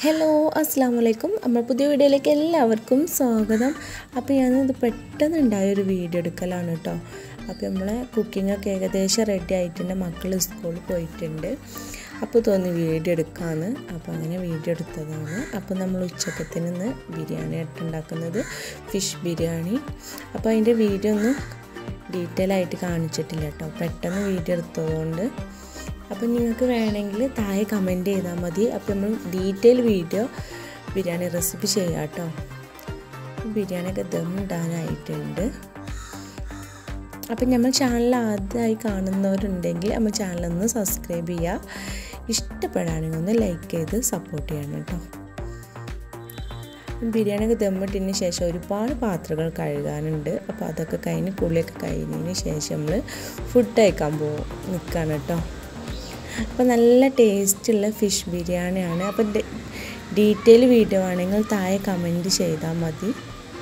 hello അസ്സാം വലൈക്കും നമ്മൾ പുതിയ വീഡിയോയിലേക്ക് എല്ലാവർക്കും സ്വാഗതം അപ്പോൾ ഞാനിത് പെട്ടെന്ന് ഉണ്ടായൊരു വീഡിയോ എടുക്കലാണ് കേട്ടോ അപ്പോൾ നമ്മളെ കുക്കിങ്ങൊക്കെ ഏകദേശം റെഡി ആയിട്ടുണ്ട് മക്കൾ സ്കൂളിൽ പോയിട്ടുണ്ട് അപ്പോൾ തോന്നി വീഡിയോ എടുക്കാമെന്ന് അപ്പോൾ അങ്ങനെ വീഡിയോ എടുത്തതാണ് അപ്പോൾ നമ്മൾ ഉച്ചക്കത്തിന് ഇന്ന് ബിരിയാണി ആയിട്ട് ഉണ്ടാക്കുന്നത് ഫിഷ് ബിരിയാണി അപ്പോൾ അതിൻ്റെ വീഡിയോ ഒന്നും ഡീറ്റെയിൽ ആയിട്ട് കാണിച്ചിട്ടില്ല കേട്ടോ പെട്ടെന്ന് വീഡിയോ എടുത്തതുകൊണ്ട് അപ്പം നിങ്ങൾക്ക് വേണമെങ്കിൽ താഴെ കമൻറ്റ് ചെയ്താൽ മതി അപ്പോൾ നമ്മൾ ഡീറ്റെയിൽ വീഡിയോ ബിരിയാണി റെസിപ്പി ചെയ്യാം കേട്ടോ ബിരിയാണിയൊക്കെ ദം ഇടാനായിട്ടുണ്ട് അപ്പം നമ്മൾ ചാനൽ ആദ്യമായി കാണുന്നവരുണ്ടെങ്കിൽ നമ്മൾ ചാനലൊന്ന് സബ്സ്ക്രൈബ് ചെയ്യുക ഇഷ്ടപ്പെടുകയാണെങ്കിൽ ഒന്ന് ലൈക്ക് ചെയ്ത് സപ്പോർട്ട് ചെയ്യണം കേട്ടോ ബിരിയാണിയൊക്കെ ദമ്മിട്ടതിന് ശേഷം ഒരുപാട് പാത്രങ്ങൾ കഴുകാനുണ്ട് അപ്പോൾ അതൊക്കെ കഴിഞ്ഞ് കുളിയൊക്കെ കഴിഞ്ഞതിന് ശേഷം നമ്മൾ ഫുഡ് കഴിക്കാൻ പോകും നിൽക്കുകയാണ് കേട്ടോ അപ്പോൾ നല്ല ടേസ്റ്റുള്ള ഫിഷ് ബിരിയാണിയാണ് അപ്പോൾ ഡീറ്റെയിൽ വീഡിയോ ആണെങ്കിൽ താഴെ കമൻറ്റ് ചെയ്താൽ മതി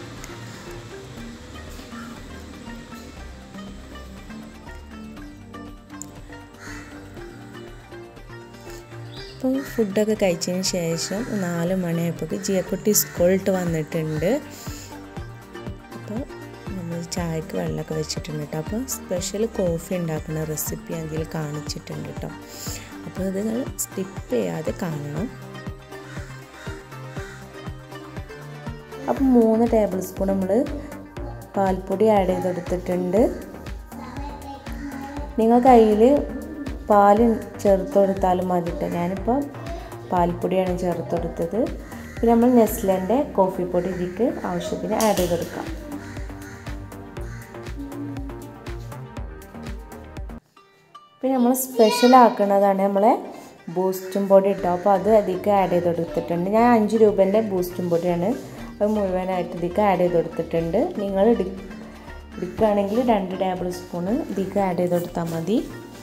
അപ്പം ഫുഡൊക്കെ കഴിച്ചതിന് ശേഷം നാല് മണിയായപ്പോൾ ജിയക്കുട്ടി സ്കൂളിട്ട് വന്നിട്ടുണ്ട് അപ്പോൾ നമ്മൾ ചായക്ക് വെള്ളമൊക്കെ വെച്ചിട്ടുണ്ട് കേട്ടോ അപ്പോൾ സ്പെഷ്യൽ കോഫി ഉണ്ടാക്കുന്ന റെസിപ്പി അതിൽ കാണിച്ചിട്ടുണ്ട് കേട്ടോ അപ്പോൾ ഇത് നിങ്ങൾ സ്കിപ്പ് ചെയ്യാതെ കാണണം അപ്പം മൂന്ന് ടേബിൾ സ്പൂൺ നമ്മൾ പാൽപ്പൊടി ആഡ് ചെയ്തെടുത്തിട്ടുണ്ട് നിങ്ങൾ കയ്യിൽ പാൽ ചേർത്ത് കൊടുത്താലും മതി കേട്ടോ ഞാനിപ്പോൾ പാൽപ്പൊടിയാണ് ചേർത്ത് കൊടുത്തത് പിന്നെ നമ്മൾ നെസ്ലേൻ്റെ കോഫി പൊടി ഇതിക്ക് ആവശ്യത്തിന് ആഡ് ചെയ്ത് കൊടുക്കാം പിന്നെ നമ്മൾ സ്പെഷ്യൽ ആക്കുന്നതാണ് നമ്മളെ ബൂസ്റ്റും പൊടി ഇട്ടോ അപ്പോൾ അത് അതിലേക്ക് ആഡ് ചെയ്ത് കൊടുത്തിട്ടുണ്ട് ഞാൻ അഞ്ച് രൂപേൻ്റെ ബൂസ്റ്റും പൊടിയാണ് അത് മുഴുവനായിട്ട് ഇതിലേക്ക് ആഡ് ചെയ്ത് കൊടുത്തിട്ടുണ്ട് നിങ്ങൾ എടുക്കുകയാണെങ്കിൽ രണ്ട് ടേബിൾ സ്പൂണ് ഇതിലേക്ക് ആഡ് ചെയ്ത് കൊടുത്താൽ മതി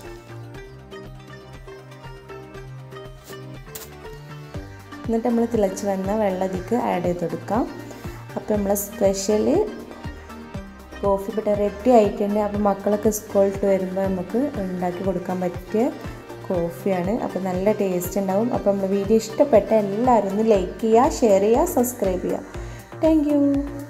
എന്നിട്ട് നമ്മൾ തിളച്ച് വന്ന വെള്ളം ഇതിലേക്ക് ആഡ് ചെയ്ത് കൊടുക്കാം അപ്പോൾ നമ്മളെ സ്പെഷ്യൽ കോഫി ഇവിടെ റെഡി ആയിട്ടുണ്ട് അപ്പോൾ മക്കളൊക്കെ സ്കൂളിട്ട് വരുമ്പോൾ നമുക്ക് ഉണ്ടാക്കി കൊടുക്കാൻ പറ്റിയ കോഫിയാണ് അപ്പോൾ നല്ല ടേസ്റ്റ് ഉണ്ടാവും അപ്പോൾ നമ്മൾ വീഡിയോ ഇഷ്ടപ്പെട്ട എല്ലാവരും ഒന്ന് ലൈക്ക് ചെയ്യുക ഷെയർ ചെയ്യുക സബ്സ്ക്രൈബ് ചെയ്യുക താങ്ക്